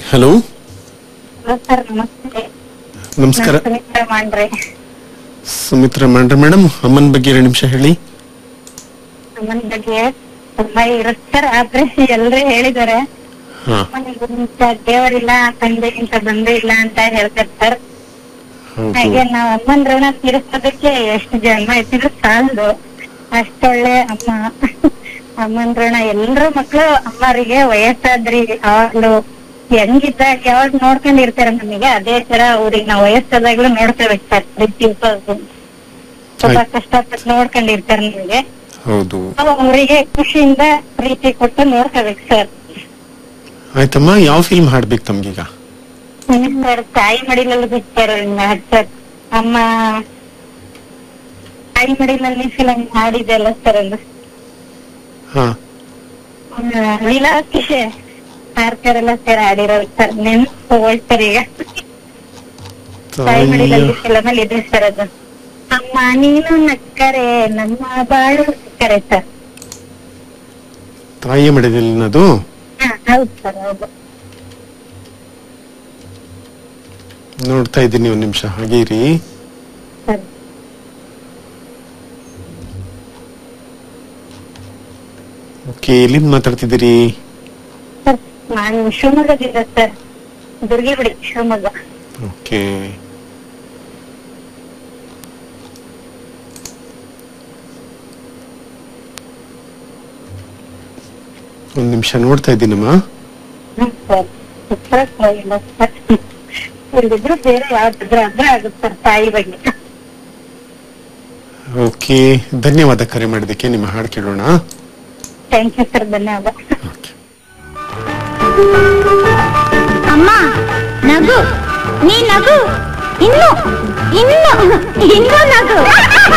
Hello sir ನಮಸ್ತೆ ನಮಸ್ಕಾರ ನಾನ್ ಸುಮಿತ್ರಾ ಮಾಡ್ರೆ ಸುಮಿತ್ರಾ ಮಾಡ್ರೆ ಮೇಡಮ್ ಅಮ್ಮನ ಬಗ್ಗೆ ಎರಡು ನಿಮಿಷ ಹೇಳಿ ಅಮ್ಮನ ಬಗ್ಗೆ ತುಂಬಾ ಇರುತ್ತೆ ಸರ್ ಆದ್ರೆ ಎಲ್ರು ಹೇಳಿದಾರೆ ಹಾ ಅಮ್ಮನಿಗಿಂತ ದೇವರಿಲ್ಲ ತಂದೆಗಿಂತ ಬಂದೇ ಇಲ್ಲ ಅಂತ ಹೇಳ್ತಾರೆ ಸರ್ ಹೌದು ಹಾಗೆ ನಾವ್ ಅಮ್ಮನ ಋಣ ತೀರಿಸೋದಕ್ಕೆ ಎಷ್ಟು ಜನ್ಮ ಎತ್ತಿದ್ರು ಸಾಲದು ಅಷ್ಟೊಳ್ಳೆ ಅಮ್ಮ ಅಮ್ಮನ ಋಣ ಎಲ್ರು ಮಕ್ಳು ಅಮ್ಮರಿಗೆ ವಯಸ್ಸಾದ್ರಿ ಯಾವಾಗ್ಲೂ ಹೆಂಗಿದ್ದಾಗ ಯಾವಾಗ ನೋಡ್ಕೊಂಡಿರ್ತಾರೆ ನಮಗೆ ಅದೇ ತರ ಅವ್ರಿಗೆ ನಾವ್ ವಯಸ್ಸಾದಾಗ್ಲೂ ನೋಡ್ಕೋಬೇಕು ಸರ್ ಪ್ರೀತಿ ತುಂಬಾ ಆಯ್ತು. ಕಷ್ಟಪಟ್ಟು ನೋಡ್ಕೊಂಡಿರ್ತಾರೆ ನಮಗೆ ಹೌದು ನಾವು ಅವರಿಗೆ ಖುಷಿಯಿಂದ ಪ್ರೀತಿ ಕೊಟ್ಟು ನೋಡ್ಕೋಬೇಕು ಸರ್ ಆಯ್ತಮ್ಮ ಯಾವ ಫಿಲ್ಮ್ ಹಾಡ್ಬೇಕು ತಮ್ಗೀಗ ಸರ್ ತಾಯಿ ಮಡಿಲಲ್ಲಿ ಬಿಡ್ತಾರೆ ಸರ್ ಅಮ್ಮ ತಾಯಿ ಮಡಿಲಲ್ಲಿ ಫಿಲಂ ಹಾಡಿದೆಲ್ಲ ಸರ್ ಒಂದು ಹಾ ಲೀಲಾಕ್ಕೆ ಪಾರ್ಕರ್ ಎಲ್ಲ ಸರ್ ಹಾಡಿರೋದು ಸರ್ ನೆನ್ಪು ಹೋಯ್ತಾರೆ ಈಗ ತಾಯಿ ತಾಯಿಯ ಮಡಿಲಲ್ಲಿ ಫಿಲಮ್ ಅಲ್ಲಿ ಇದೆ ಸರ್ ಅದು ಅಮ್ಮ ನೀನು ನಕ್ಕರೆ ನಮ್ಮ ಬಾಳು ಸಿಕ್ಕರೆ ಸರ್ ತಾಯಿಯ ಮಡಿಲಿನದು ಹಾ ಹೌದು ಸರ್ ಹೌದು ನೋಡ್ತಾ ಇದ್ದೀನಿ ಒಂದ್ ನಿಮಿಷ ಹಾಗೆ ಇರಿ ಸರ್ ಓಕೆ ಎಲ್ಲಿಂದ ಮಾತಾಡ್ತಿದ್ದೀರಿ ಸರ್ ನಾನು ಶಿವಮೊಗ್ಗದಿಂದ ಸರ್ ದುರ್ಗಿಗುಡಿ ಶಿವಮೊಗ್ಗ ಓಕೆ ಒಂದ್ ನಿಮಿಷ ನೋಡ್ತಾ ಇದ್ದೀನಮ್ಮ ಹ್ಮ್ ಸರ್ ಉತ್ತರ ಇಲ್ಲ ಸರ್ ಇಲ್ದಿದ್ರು ಬೇರೆ ಯಾವ್ದಾದ್ರು ಆದ್ರೆ ಆಗುತ್ತೆ ಸರ್ ತಾಯಿ ಬಗ್ಗೆ ಓಕೆ ಧನ್ಯವಾದ ಕರೆ ಮಾಡಿದ್ದಕ್ಕೆ ನಿಮ್ಮ ಹಾಡು ಕೇಳೋಣ ಥ್ಯಾಂಕ್ ಯು ಸರ್ ಧನ್ಯವಾದ ಓಕೆ ಅಮ್ಮ ನಗು ನೀ ನಗು ಇನ್ನು ಇನ್ನು ಇನ್ನು ನಗು